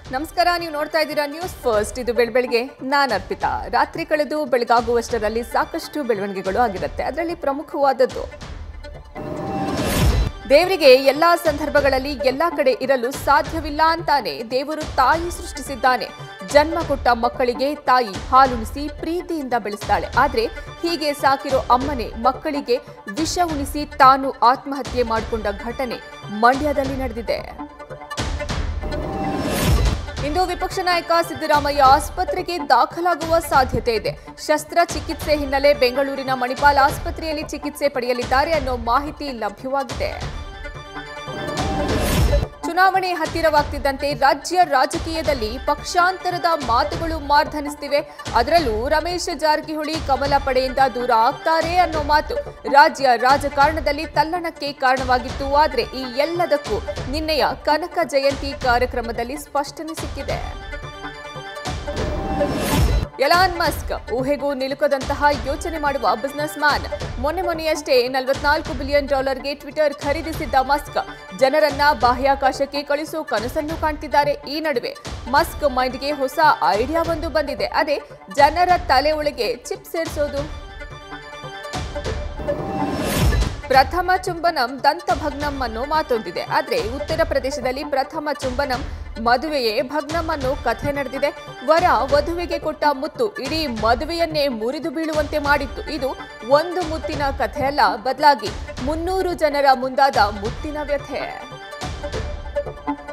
ನಮಸ್ಕಾರ ನೀವು ನೋಡ್ತಾ ಇದ್ದೀರಾ ನ್ಯೂಸ್ ಫಸ್ಟ್ ಇದು ಬೆಳಬೆಳಗ್ಗೆ ನಾನು ಅರ್ಪಿತಾ ರಾತ್ರಿ ಕಳೆದು ಬೆಳಗಾಗುವಷ್ಟರಲ್ಲಿ ಸಾಕಷ್ಟು ಬೆಳವಣಿಗೆಗಳು ಆಗಿರುತ್ತೆ ಅದರಲ್ಲಿ ಪ್ರಮುಖವಾದದ್ದು ದೇವರಿಗೆ ಎಲ್ಲಾ ಸಂದರ್ಭಗಳಲ್ಲಿ ಎಲ್ಲಾ ಕಡೆ ಇರಲು ಸಾಧ್ಯವಿಲ್ಲ ಅಂತಾನೆ ದೇವರು ತಾಯಿ ಸೃಷ್ಟಿಸಿದ್ದಾನೆ ಜನ್ಮ ಕೊಟ್ಟ ಮಕ್ಕಳಿಗೆ ತಾಯಿ ಹಾಲುಣಿಸಿ ಪ್ರೀತಿಯಿಂದ ಬೆಳೆಸ್ತಾಳೆ ಆದ್ರೆ ಹೀಗೆ ಸಾಕಿರೋ ಅಮ್ಮನೆ ಮಕ್ಕಳಿಗೆ ವಿಷ ಉಣಿಸಿ ತಾನು ಆತ್ಮಹತ್ಯೆ ಮಾಡಿಕೊಂಡ ಘಟನೆ ಮಂಡ್ಯದಲ್ಲಿ ನಡೆದಿದೆ ಇಂದು ವಿಪಕ್ಷ ನಾಯಕ ಸಿದ್ದರಾಮಯ್ಯ ಆಸ್ಪತ್ರೆಗೆ ದಾಖಲಾಗುವ ಸಾಧ್ಯತೆ ಇದೆ ಶಸ್ತ್ರಚಿಕಿತ್ಸೆ ಹಿನ್ನೆಲೆ ಬೆಂಗಳೂರಿನ ಮಣಿಪಾಲ್ ಆಸ್ಪತ್ರೆಯಲ್ಲಿ ಚಿಕಿತ್ಸೆ ಪಡೆಯಲಿದ್ದಾರೆ ಅನ್ನೋ ಮಾಹಿತಿ ಲಭ್ಯವಾಗಿದೆ ಚುನಾವಣೆ ಹತ್ತಿರವಾಗ್ತಿದ್ದಂತೆ ರಾಜ್ಯ ರಾಜಕೀಯದಲ್ಲಿ ಪಕ್ಷಾಂತರದ ಮಾತುಗಳು ಮಾರ್ಧನಿಸ್ತಿವೆ ಅದರಲ್ಲೂ ರಮೇಶ್ ಜಾರಕಿಹೊಳಿ ಕಮಲ ಪಡೆಯಿಂದ ದೂರ ಆಗ್ತಾರೆ ಅನ್ನೋ ಮಾತು ರಾಜ್ಯ ರಾಜಕಾರಣದಲ್ಲಿ ತಲ್ಲಣಕ್ಕೆ ಕಾರಣವಾಗಿತ್ತು ಆದರೆ ಈ ಎಲ್ಲದಕ್ಕೂ ನಿನ್ನೆಯ ಕನಕ ಜಯಂತಿ ಕಾರ್ಯಕ್ರಮದಲ್ಲಿ ಸ್ಪಷ್ಟನೆ ಸಿಕ್ಕಿದೆ ಎಲಾನ್ ಮಸ್ಕ್ ಊಹೆಗೂ ನಿಲುಕದಂತಹ ಯೋಚನೆ ಮಾಡುವ ಬಿಸ್ನೆಸ್ ಮ್ಯಾನ್ ಮೊನ್ನೆ ಮೊನ್ನೆಯಷ್ಟೇ ನಲವತ್ನಾಲ್ಕು ಬಿಲಿಯನ್ ಡಾಲರ್ಗೆ ಟ್ವಿಟರ್ ಖರೀದಿಸಿದ್ದ ಮಸ್ಕ್ ಜನರನ್ನ ಬಾಹ್ಯಾಕಾಶಕ್ಕೆ ಕಳಿಸೋ ಕನಸನ್ನು ಕಾಣ್ತಿದ್ದಾರೆ ಈ ನಡುವೆ ಮಸ್ಕ್ ಮೈಂಡ್ಗೆ ಹೊಸ ಐಡಿಯಾ ಒಂದು ಬಂದಿದೆ ಅದೇ ಜನರ ತಲೆ ಒಳಗೆ ಚಿಪ್ ಸೇರಿಸೋದು ಪ್ರಥಮ ಚುಂಬನಂ ದಂತಭಗ್ನಂ ಅನ್ನೋ ಮಾತೊಂದಿದೆ ಆದ್ರೆ ಉತ್ತರ ಪ್ರದೇಶದಲ್ಲಿ ಪ್ರಥಮ ಚುಂಬನಂ ಮದುವೆಯೇ ಭಗ್ನಂ ಅನ್ನೋ ಕಥೆ ನಡೆದಿದೆ ವರ ವಧುವಿಗೆ ಕೊಟ್ಟ ಮುತ್ತು ಇಡೀ ಮದುವೆಯನ್ನೇ ಮುರಿದು ಬೀಳುವಂತೆ ಮಾಡಿತ್ತು ಇದು ಒಂದು ಮುತ್ತಿನ ಕಥೆ ಅಲ್ಲ ಬದಲಾಗಿ ಮುನ್ನೂರು ಜನರ ಮುಂದಾದ ಮುತ್ತಿನ ವ್ಯಥೆ